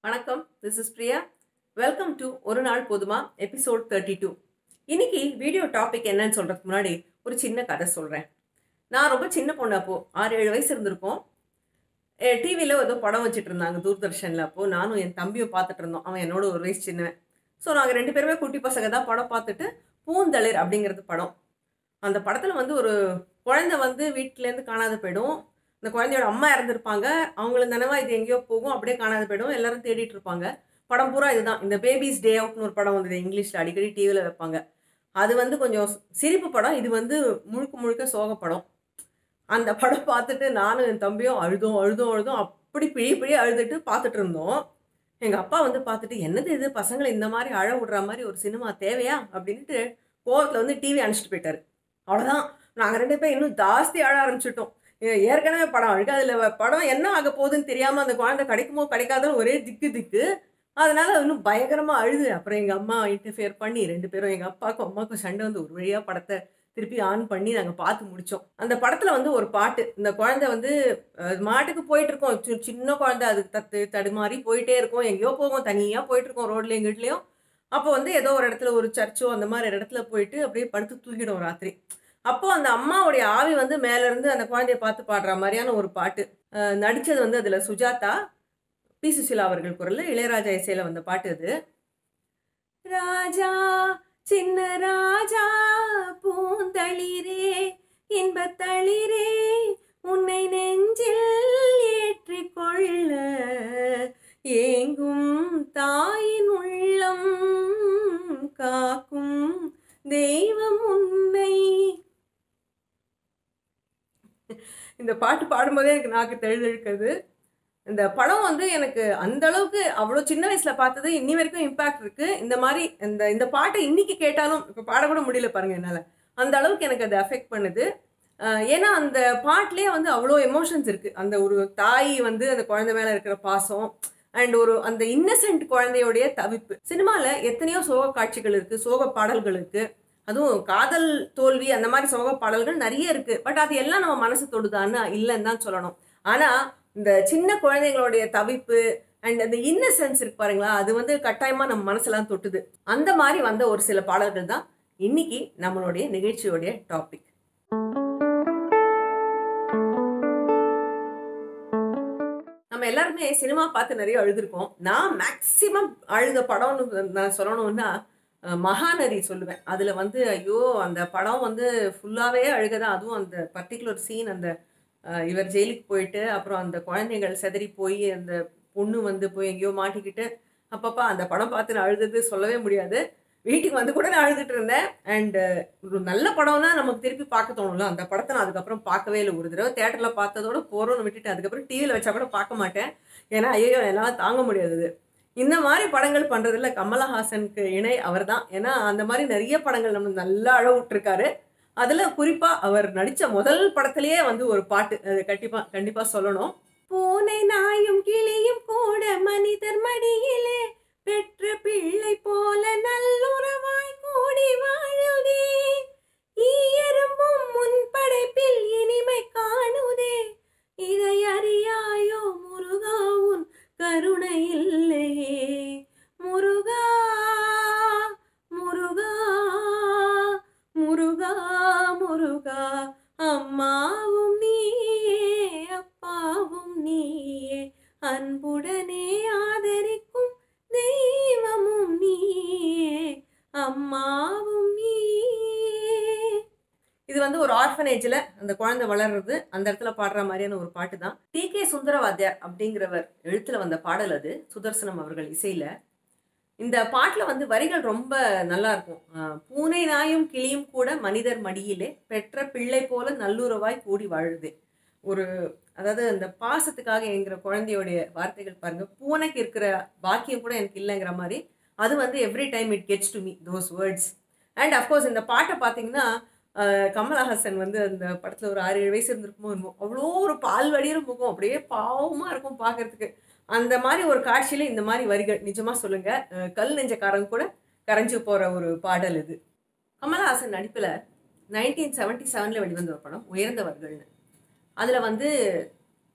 வணக்கம் this is Priya welcome to Oru நாள் Podhuma episode thirty two இன்னைக்கு வீடியோ டாபிக் என்னன்னு சொல்றதுக்கு முன்னாடி ஒரு சின்ன கதை சொல்றேன் நான் ரொம்ப சின்ன பொண்ணு அப்போ ஆறு ஏழு வயசு இருந்திருக்கோம் டிவியில் ஏதோ படம் வச்சுட்டு இருந்தாங்க தூர்தர்ஷனில் அப்போ நானும் என் தம்பியும் பார்த்துட்டு இருந்தோம் அவன் என்னோட ஒரு வயசு சின்னவன் ஸோ நாங்கள் ரெண்டு பேருமே குட்டி பசங்க தான் படம் பார்த்துட்டு பூந்தளிர் அப்படிங்கிறது படம் அந்த படத்தில் வந்து ஒரு குழந்தை வந்து வீட்டிலேருந்து காணாத போயிடும் இந்த குழந்தையோட அம்மா இறந்துருப்பாங்க அவங்களுக்கு நினைவா இது எங்கேயோ போகும் அப்படியே காணாத போயிடும் எல்லாரும் தேடிட்டு இருப்பாங்க படம் பூரா இதுதான் இந்த பேபிஸ் டே அவுட்னு ஒரு படம் வந்தது இங்கிலீஷில் அடிக்கடி டிவியில் வைப்பாங்க அது வந்து கொஞ்சம் சிரிப்பு படம் இது வந்து முழுக்க முழுக்க சோக படம் அந்த படம் பார்த்துட்டு நானும் என் தம்பியும் அழுதும் அழுதும் அழுதும் அப்படி பிழி பிழி அழுதுட்டு பார்த்துட்டு இருந்தோம் எங்கள் அப்பா வந்து பார்த்துட்டு என்னது இது பசங்களை இந்த மாதிரி அழ விடுற மாதிரி ஒரு சினிமா தேவையா அப்படின்ட்டு கோவத்தில் வந்து டிவி அனுப்பிச்சிட்டு போயிட்டாரு அவ்வளோதான் நாங்கள் ரெண்டு பேரும் இன்னும் ஜாஸ்தி அழ ஆரம்பிச்சிட்டோம் ஏ- ஏற்கனவே படம் அழுக்கு அதில் படம் என்ன ஆக போகுதுன்னு தெரியாமல் அந்த குழந்தை கிடைக்குமோ கிடைக்காதோ ஒரே திக்கு திக்கு அதனால இன்னும் பயங்கரமாக அழுது அப்புறம் எங்கள் அம்மா இன்டர்ஃபியர் பண்ணி ரெண்டு பேரும் எங்கள் அப்பாவுக்கும் அம்மாவுக்கும் சண்டை வந்து ஒரு வழியாக படத்தை திருப்பி ஆன் பண்ணி நாங்கள் பார்த்து முடித்தோம் அந்த படத்தில் வந்து ஒரு பாட்டு இந்த குழந்தை வந்து அஹ், மாட்டுக்கு போயிட்டு இருக்கோம் சி- சின்ன குழந்தை அதுக்கு தத்து தடுமாறி போயிட்டே இருக்கும் எங்கேயோ போகும் தனியாக போயிட்டு இருக்கோம் ரோட்ல எங்கிட்டலையும் அப்போ வந்து ஏதோ ஒரு இடத்துல ஒரு சர்ச்சோ அந்த மாதிரி ஒரு இடத்துல போயிட்டு அப்படியே படுத்து தூங்கிடும் ராத்திரி அப்போ அந்த அம்மாவுடைய ஆவி வந்து மேல இருந்து அந்த குழந்தைய பார்த்து பாடுற மாதிரியான ஒரு பாட்டு அஹ், நடிச்சது வந்து அதுல சுஜாதா பி சுசிலா அவர்கள் குரல்ல இளையராஜா இசையில வந்த பாட்டு அது ராஜா சின்ன ராஜா பூந்தளிரே இன்பத்தளிரே உன்னை நெஞ்சில் ஏற்றிக்கொள்ள ஏங்கும் தாயின் உள்ளம் காக்கும் தெய்வம் உன்னை இந்த பாட்டு பாடும்போதே எனக்கு நாக்கு தழுதழுக்குது இந்த படம் வந்து எனக்கு அந்த அளவுக்கு அவ்வளோ சின்ன வயசுல பார்த்தது இன்னி வரைக்கும் இம்பாக்ட் இருக்கு இந்த மாதிரி இந்த இந்த பாட்டை இன்னைக்கு கேட்டாலும் இப்போ பாடக்கூட முடியல பாருங்க என்னால் அந்த அளவுக்கு எனக்கு அது அஃபெக்ட் பண்ணுது அஹ் ஏன்னா அந்த பாட்டிலே வந்து அவ்வளோ எமோஷன்ஸ் இருக்கு அந்த ஒரு தாய் வந்து அந்த குழந்தை மேல இருக்கிற பாசம் அண்ட் ஒரு அந்த இன்னசென்ட் குழந்தையோடைய தவிப்பு சினிமாவில் எத்தனையோ சோக காட்சிகள் இருக்கு சோக பாடல்கள் இருக்கு அதுவும் காதல் தோல்வி அந்த மாதிரி சோக பாடல்கள் நிறைய இருக்கு பட் அது எல்லாம் நம்ம மனசு தொடுதான்னு இல்லைன்னு தான் சொல்லணும் ஆனா இந்த சின்ன குழந்தைங்களுடைய தவிப்பு அண்ட் அந்த இன்னசென்ஸ் இருக்கு பாருங்களா அது வந்து கட்டாயமா நம்ம மனசெல்லாம் தொட்டுது அந்த மாதிரி வந்த ஒரு சில பாடல்கள் தான் இன்னைக்கு நம்மளுடைய நிகழ்ச்சியோடைய டாபிக் நம்ம எல்லாருமே சினிமா பார்த்து நிறைய அழுதுருக்கோம் நான் மேக்சிமம் அழுத படம்னு நான் சொல்லணும்னா அஹ், மகாநதி சொல்லுவேன் அதில் வந்து ஐயோ அந்த படம் வந்து ஃபுல்லாகவே அழுகதான் அதுவும் அந்த பர்டிகுலர் சீன் அந்த அஹ், இவர் ஜெயிலுக்கு போயிட்டு அப்புறம் அந்த குழந்தைகள் செதறி போய் அந்த பொண்ணு வந்து போய் எங்கேயோ மாட்டிக்கிட்டு அப்பப்பா அந்த படம் பார்த்து நான் அழுதது சொல்லவே முடியாது வீட்டுக்கு வந்து கூட நான் அழுதுட்டு இருந்தேன் அண்ட் ஒரு நல்ல படம்னா நமக்கு திருப்பி பார்க்க தோணும்ல அந்த படத்தை நான் அதுக்கப்புறம் பார்க்கவே இல்லை ஒரு தடவை தேட்டரில் பார்த்ததோட போகிறோன்னு விட்டுட்டு அதுக்கப்புறம் டிவியில் வச்சா கூட பார்க்க மாட்டேன் ஏன்னா ஐயோ என்னால் தாங்க முடியாது இந்த மாதிரி படங்கள் பண்ணுறதுல கமலஹாசனுக்கு இணை அவர் தான் ஏன்னா அந்த மாதிரி நிறைய படங்கள் நம்ம நல்லா அழ விட்டுருக்காரு அதில் குறிப்பாக அவர் நடித்த முதல் படத்திலேயே வந்து ஒரு பாட்டு அது கண்டிப்பாக கண்டிப்பாக சொல்லணும் பூனை நாயும் கிளியும் கூட மனிதர் மடியிலே பெற்ற பிள்ளை போல நல்லுறவாய் கூடி வாழுதே ஈயரும்பும் முன் படைப்பில் இனிமை காணுதே இதை அறியாயோ முருகா உன் கருணை இல்லையே முருகா முருகா முருகா முருகா அம்மாவும் நீயே அப்பாவும் நீயே அன்புடனே ஆதரிக்கும் தெய்வமும் நீயே அம்மாவும் நீயே இது வந்து ஒரு ஆர்ஃபனேஜில் அந்த குழந்தை வளர்றது அந்த இடத்துல பாடுற மாதிரியான ஒரு பாட்டு தான் டி கே சுந்தரவாத்தியார் அப்படிங்கிறவர் எழுத்துல வந்த பாடல் அது சுதர்சனம் அவர்கள் இசையில இந்த பாட்டில் வந்து வரிகள் ரொம்ப நல்லா இருக்கும் ஆஹ் பூனை நாயும் கிளியும் கூட மனிதர் மடியிலே பெற்ற பிள்ளை போல நல்லுறவாய் கூடி வாழுது ஒரு அதாவது அந்த பாசத்துக்காக என்கிற குழந்தையோடைய வார்த்தைகள் பாருங்க பூனைக்கு இருக்கிற பாக்கியம் கூட எனக்கு இல்லைங்கிற மாதிரி அது வந்து every time it gets to me those words and of course இந்த பாட்டை பார்த்தீங்கன்னா ஆஹ் கமலஹாசன் வந்து அந்த படத்தில் ஒரு ஆறு ஏழு வயசு இருந்திருக்குமோ என்னமோ அவ்வளோ ஒரு பால் வடிகிற முகம் அப்படியே பாவமாக இருக்கும் பார்க்கறதுக்கு அந்த மாதிரி ஒரு காட்சியில் இந்த மாதிரி வரிகள் நிஜமாக சொல்லுங்கள் கல் நெஞ்சக்காரங்க கூட கரைஞ்சு போகிற ஒரு பாடல் இது கமலஹாசன் நடிப்பில் நைன்டீன் செவன்ட்டி செவனில் வெளிவந்த ஒரு படம் உயர்ந்தவர்கள்னு அதில் வந்து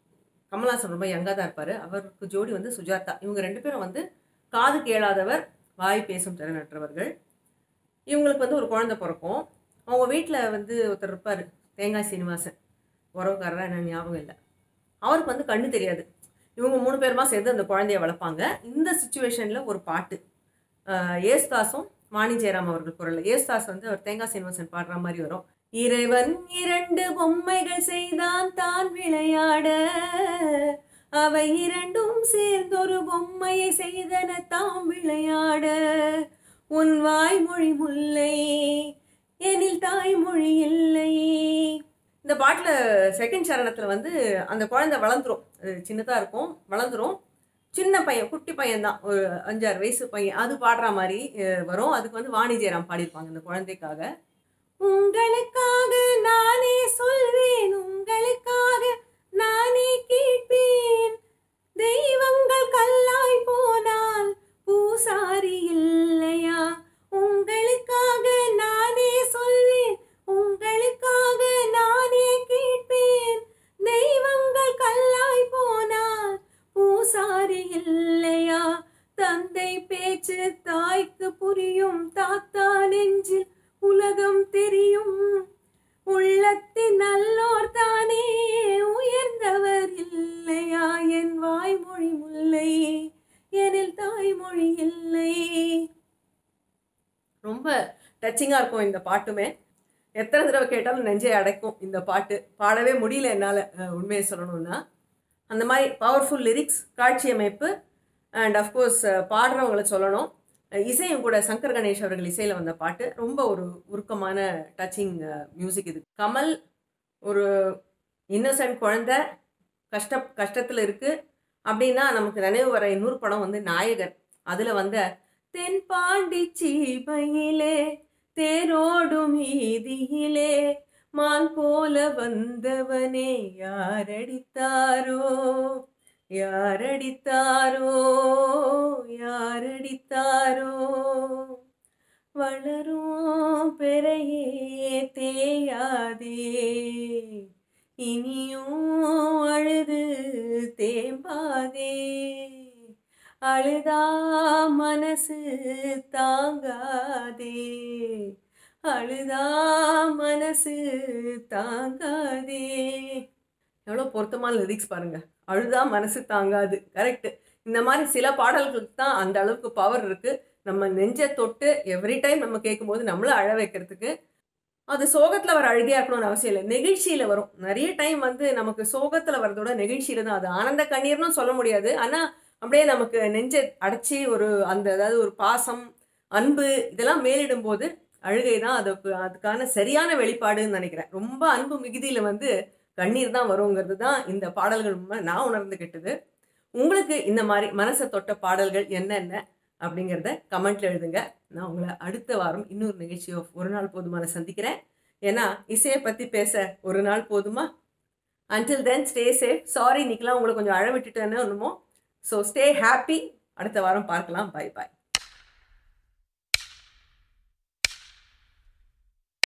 கமல்ஹாசன் ரொம்ப யங்காக தான் இருப்பார் அவருக்கு ஜோடி வந்து சுஜாதா இவங்க ரெண்டு பேரும் வந்து காது கேளாதவர் வாய் பேசும் திறனற்றவர்கள் இவங்களுக்கு வந்து ஒரு குழந்தை பிறக்கும் அவங்க வீட்டில் வந்து ஒருத்தர் இருப்பார் தேங்காய் சீனிவாசன் உறவுக்காரரா என்ன ஞாபகம் இல்லை அவருக்கு வந்து கண்ணு தெரியாது இவங்க மூணு பேருமா சேர்ந்து அந்த குழந்தைய வளர்ப்பாங்க இந்த சுச்சுவேஷனில் ஒரு பாட்டு ஆஹ் ஏசுதாஸும் வாணி ஜெயராம் அவர்கள் குரல் ஏசுதாஸ் வந்து அவர் தேங்காய் சீனிவாசன் பாடுற மாதிரி வரும் இறைவன் இரண்டு பொம்மைகள் செய்தான் தான் விளையாட அவை இரண்டும் சேர்ந்தொரு பொம்மையை செய்தன தாம் விளையாட உன் வாய்மொழி முல்லை எனில் தாய்மொழி இல்லை இந்த பாட்டில் செகண்ட் சரணத்தில் வந்து அந்த குழந்தை வளர்ந்துரும் அது சின்னதாக இருக்கும் வளர்ந்துரும் சின்ன பையன் குட்டி பையன் தான் ஒரு அஞ்சாறு வயசு பையன் அது பாடுற மாதிரி அஹ், வரும் அதுக்கு வந்து வாணி ஜெயராம் பாடியிருப்பாங்க இந்த குழந்தைக்காக உங்களுக்காக நானே சொல்வேன் உங்களுக்காக நானே கேட்பேன் தெய்வங்கள் கல்லாய் போனால் பூசாரி இல்லையா உங்களுக்காக நானே சொல்வேன் உங்களுக்காக நானே கேட்பேன் தெய்வங்கள் கல்லாய் போனால் பூசாரி இல்லையா தந்தை பேச்சு தாய்க்கு புரியும் தாத்தா நெஞ்சில் உலகம் தெரியும் உள்ளத்தின் நல்லோர் தானே உயர்ந்தவர் இல்லையா என் வாய்மொழி முல்லை எனில் தாய்மொழி இல்லை ரொம்ப டச்சிங்காக இருக்கும் இந்த பாட்டுமே எத்தனை தடவை கேட்டாலும் நெஞ்சை அடைக்கும் இந்த பாட்டு பாடவே முடியல என்னால் உண்மையை சொல்லணும்னா அந்த மாதிரி பவர்ஃபுல் லிரிக்ஸ் காட்சி அமைப்பு அண்ட் அஃப்கோர்ஸ் பாடுறவங்கள சொல்லணும் அஹ் இசையும் கூட சங்கர் கணேஷ் அவர்கள் இசையில் வந்த பாட்டு ரொம்ப ஒரு உருக்கமான டச்சிங் மியூசிக் இது கமல் ஒரு இன்னசென்ட் குழந்தை கஷ்ட கஷ்டத்தில் இருக்குது அப்படின்னா நமக்கு நினைவு வர இன்னொரு படம் வந்து நாயகர் அதில் வந்த தென்பாண்டி சீமையிலே தேரோடும் வீதியிலே மான் போல வந்தவனே யாரடித்தாரோ யாரடித்தாரோ யாரடித்தாரோ வளரும் பெறையே தேயாதே இனியும் அழுது தேம்பாதே அழுதா மனசு தாங்காதே அழுதா மனசு தாங்காதே எவ்வளோ பொருத்தமான லிரிக்ஸ் பாருங்க அழுதா மனசு தாங்காது கரெக்ட் இந்த மாதிரி சில பாடல்களுக்கு தான் அந்த அளவுக்கு பவர் இருக்கு நம்ம நெஞ்சை தொட்டு எவ்ரி டைம் நம்ம கேட்கும்போது நம்மள அழ வைக்கிறதுக்கு அது சோகத்தில் வர அழுகையா இருக்கணும்னு அவசியம் இல்லை நெகிழ்ச்சியில வரும் நிறைய டைம் வந்து நமக்கு சோகத்தில் வரதோட நெகிழ்ச்சியில தான் அது ஆனந்த கண்ணீர்னு சொல்ல முடியாது ஆனால் அப்படியே நமக்கு நெஞ்சை அடைச்சி ஒரு அந்த அதாவது ஒரு பாசம் அன்பு இதெல்லாம் மேலிடும் போது அழுகை தான் அதுக்கு அதுக்கான சரியான வெளிப்பாடுன்னு நினைக்கிறேன் ரொம்ப அன்பு மிகுதியில் வந்து கண்ணீர் தான் வருங்கிறது தான் இந்த பாடல்கள் மூலமா நான் உணர்ந்துக்கிட்டது உங்களுக்கு இந்த மாதிரி மனசை தொட்ட பாடல்கள் என்னென்ன அப்படிங்கிறத கமெண்ட்ல எழுதுங்க நான் உங்களை அடுத்த வாரம் இன்னொரு நிகழ்ச்சியோ ஒரு நாள் போதுமான சந்திக்கிறேன் ஏன்னா இசையை பற்றி பேச ஒரு நாள் போதுமா until then stay safe sorry இன்னைக்கெல்லாம் உங்களை கொஞ்சம் அழ விட்டுட்டேன்னு ஒன்றுமோ ஸோ ஸ்டே ஹாப்பி அடுத்த வாரம் பார்க்கலாம் பை பாய்